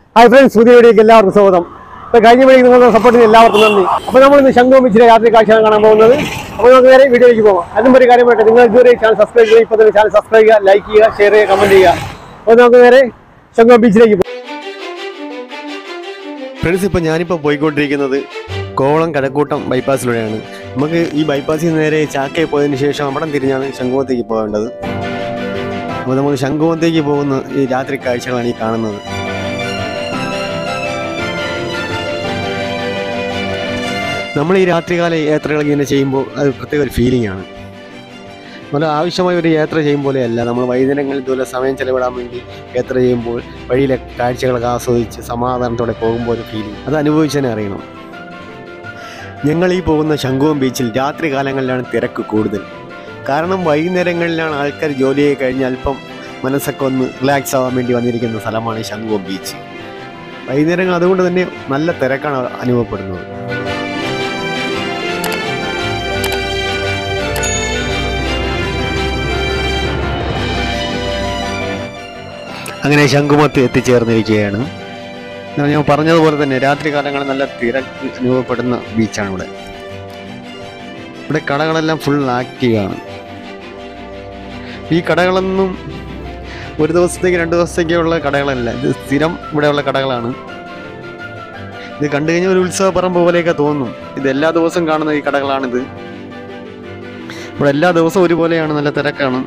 hi friends പുതിയ വീഡിയോക്ക് എല്ലാവർക്കും സ്വാഗതം അപ്പോൾ കഴിഞ്ഞ വീഡിയോ നിങ്ങളുടെ സപ്പോർട്ടിന് എല്ലാവർക്കും നന്ദി അപ്പോൾ നമ്മൾ ഇന്ന് ശംഖുവും ബീച്ചിലെ രാത്രി കാഴ്ചയാണ് കാണാൻ പോകുന്നത് അപ്പോൾ നമുക്ക് നേരെ വീഡിയോയിലേക്ക് പോകാം അതിനും ഒരു കാര്യം പറയട്ടെ നിങ്ങൾ ഇതുവരെ ചാനൽ സബ്സ്ക്രൈബ് ചെയ്യുക ഇപ്പോൾ തന്നെ ചാനൽ സബ്സ്ക്രൈബ് ചെയ്യുക ലൈക്ക് ചെയ്യുക ഷെയർ ചെയ്യുക കമൻറ്റ് ചെയ്യുക അപ്പോൾ നമുക്ക് നേരെ ശംഖുവും ബീച്ചിലേക്ക് പോകാം ഫ്രണ്ട്സ് ഇപ്പോൾ ഞാനിപ്പോൾ പോയിക്കൊണ്ടിരിക്കുന്നത് കോവളം കടക്കൂട്ടം ബൈപ്പാസിലൂടെയാണ് നമുക്ക് ഈ ബൈപ്പാസിൽ നിന്ന് നേരെ ചാക്കയിൽ പോയതിന് ശേഷം അവിടെ തിരിഞ്ഞാണ് ശംഖുവത്തേക്ക് പോകേണ്ടത് അപ്പോൾ നമ്മൾ ശംഖുവത്തേക്ക് പോകുന്ന ഈ രാത്രി കാഴ്ചകളാണ് ഈ കാണുന്നത് നമ്മൾ ഈ രാത്രികാല യാത്രകൾ ഇങ്ങനെ ചെയ്യുമ്പോൾ അത് പ്രത്യേക ഒരു ഫീലിംഗ് ആണ് നമ്മൾ ആവശ്യമായ ഒരു യാത്ര ചെയ്യും പോലെയല്ല നമ്മൾ വൈകുന്നേരങ്ങളിൽ ഇതുപോലെ സമയം ചെലവിടാൻ വേണ്ടി യാത്ര ചെയ്യുമ്പോൾ വഴിയിലെ കാഴ്ചകളൊക്കെ ആസ്വദിച്ച് സമാധാനത്തോടെ പോകുമ്പോൾ ഒരു ഫീലിംഗ് അത് അനുഭവിച്ചതിനെ അറിയണം ഞങ്ങൾ ഈ പോകുന്ന ശംഖുവം ബീച്ചിൽ രാത്രി കാലങ്ങളിലാണ് തിരക്ക് കൂടുതൽ കാരണം വൈകുന്നേരങ്ങളിലാണ് ആൾക്കാർ ജോലിയെ കഴിഞ്ഞ് അല്പം മനസ്സൊക്കെ ഒന്ന് റിലാക്സ് ആവാൻ വേണ്ടി വന്നിരിക്കുന്ന സ്ഥലമാണ് ഈ ശംഖുവം ബീച്ച് വൈകുന്നേരങ്ങൾ അതുകൊണ്ട് തന്നെ നല്ല തിരക്കാണ് അനുഭവപ്പെടുന്നത് അങ്ങനെ ശംഖുമത്ത് എത്തിച്ചേർന്നിരിക്കുകയാണ് ഞാൻ- ഞാൻ പറഞ്ഞതുപോലെ തന്നെ രാത്രി കാലങ്ങളിൽ നല്ല തിരക്ക് അനുഭവപ്പെടുന്ന ബീച്ചാണ് ഇവിടെ ഇവിടെ കടകളെല്ലാം ഫുൾ ആക്റ്റീവാണ് ഈ കടകളൊന്നും ഒരു ദിവസത്തേക്ക് രണ്ട് ദിവസത്തേക്കുള്ള കടകളല്ല ഇത് സ്ഥിരം ഇവിടെയുള്ള കടകളാണ് ഇത് കണ്ടു കഴിഞ്ഞാൽ ഒരു ഉത്സവ പറമ്പ് പോലെയൊക്കെ തോന്നും ഇത് എല്ലാ ദിവസവും കാണുന്ന ഈ കടകളാണിത് ഇവിടെ എല്ലാ ദിവസവും ഒരുപോലെയാണ് നല്ല തിരക്കാണ്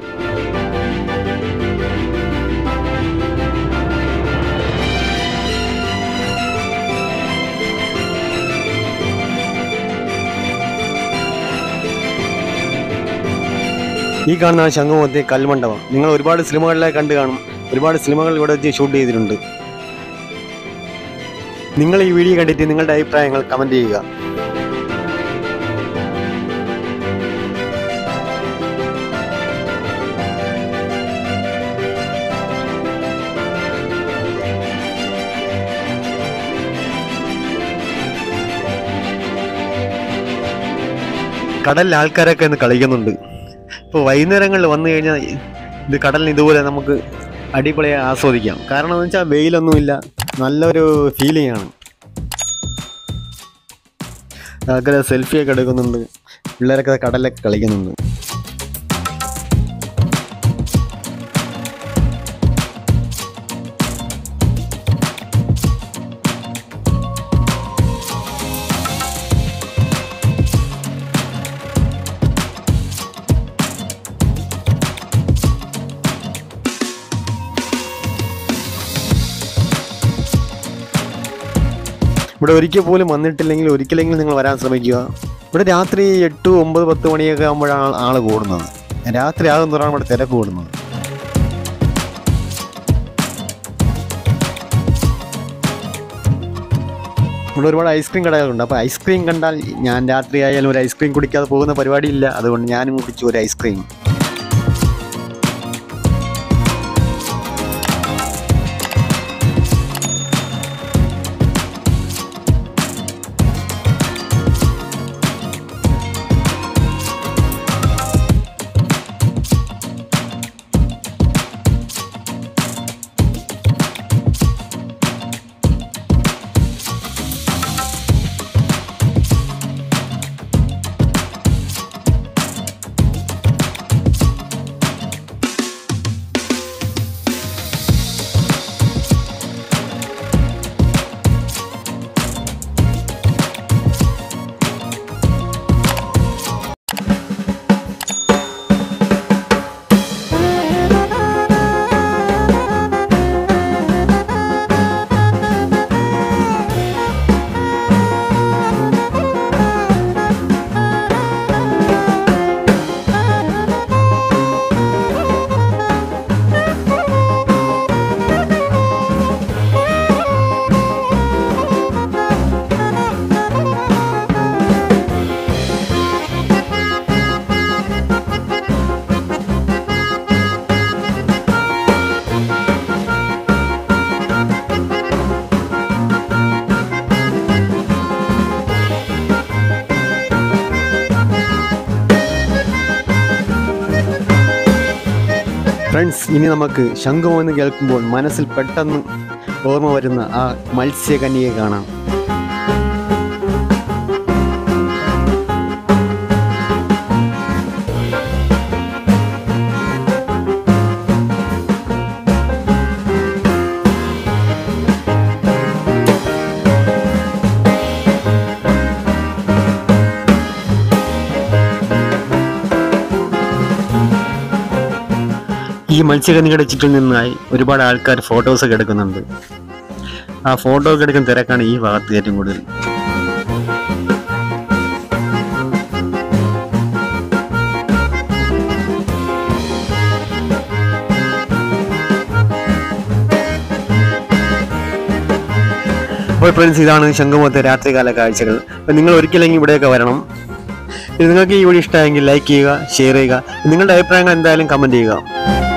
ഈ കാണുന്ന ശംഖുമുഖത്തെ കൽമണ്ഡപം നിങ്ങൾ ഒരുപാട് സിനിമകളിലായി കണ്ടു കാണും ഒരുപാട് സിനിമകൾ ഇവിടെ വെച്ച് ഷൂട്ട് ചെയ്തിട്ടുണ്ട് നിങ്ങൾ ഈ വീഡിയോ കണ്ടിട്ട് നിങ്ങളുടെ അഭിപ്രായങ്ങൾ കമന്റ് ചെയ്യുക കടലിൽ ആൾക്കാരൊക്കെ ഇന്ന് കളിക്കുന്നുണ്ട് ഇപ്പോൾ വൈകുന്നേരങ്ങളിൽ വന്നു കഴിഞ്ഞാൽ ഇത് കടലിന് ഇതുപോലെ നമുക്ക് അടിപൊളിയായി ആസ്വദിക്കാം കാരണം എന്ന് വെച്ചാൽ വെയിലൊന്നുമില്ല നല്ലൊരു ഫീലിംഗ് ആണ് ആൾക്കാർ സെൽഫിയൊക്കെ എടുക്കുന്നുണ്ട് പിള്ളേരൊക്കെ കടലിലൊക്കെ കളിക്കുന്നുണ്ട് ഇവിടെ ഒരിക്കൽ പോലും വന്നിട്ടില്ലെങ്കിൽ ഒരിക്കലെങ്കിലും നിങ്ങൾ വരാൻ ശ്രമിക്കുക ഇവിടെ രാത്രി എട്ട് ഒമ്പത് പത്ത് മണിയൊക്കെ ആകുമ്പോഴാണ് ആൾ കൂടുന്നത് രാത്രി ആകുന്നതാണ് ഇവിടെ തിരക്ക് കൂടുന്നത് ഇവിടെ ഒരുപാട് ഐസ്ക്രീം കടകളുണ്ട് അപ്പോൾ ഐസ്ക്രീം കണ്ടാൽ ഞാൻ രാത്രി ആയാലും ഒരു ഐസ്ക്രീം കുടിക്കാതെ പോകുന്ന പരിപാടിയില്ല അതുകൊണ്ട് ഞാനും കുടിച്ചു ഒരു ഐസ്ക്രീം ഫ്രണ്ട്സ് ഇനി നമുക്ക് ശംഖുമെന്ന് കേൾക്കുമ്പോൾ മനസ്സിൽ പെട്ടെന്ന് ഓർമ്മ വരുന്ന ആ മത്സ്യകന്യയെ കാണാം ഈ മത്സ്യകന്യയുടെ ചുറ്റിൽ നിന്നായി ഒരുപാട് ആൾക്കാർ ഫോട്ടോസ് ഒക്കെ എടുക്കുന്നുണ്ട് ആ ഫോട്ടോ ഒക്കെ എടുക്കുന്ന തിരക്കാണ് ഈ ഭാഗത്ത് ഏറ്റവും കൂടുതൽ അപ്പോൾ ഫ്രണ്ട്സ് ഇതാണ് ശംഖുമുഖത്തെ രാത്രികാല കാഴ്ചകൾ അപ്പോൾ നിങ്ങൾ ഒരിക്കലെങ്കിൽ ഇവിടെയൊക്കെ വരണം ഇത് നിങ്ങൾക്ക് ഈ വീഡിയോ ഇഷ്ടമായെങ്കിൽ ലൈക്ക് ചെയ്യുക ഷെയർ ചെയ്യുക നിങ്ങളുടെ അഭിപ്രായങ്ങൾ എന്തായാലും കമൻറ്റ് ചെയ്യുക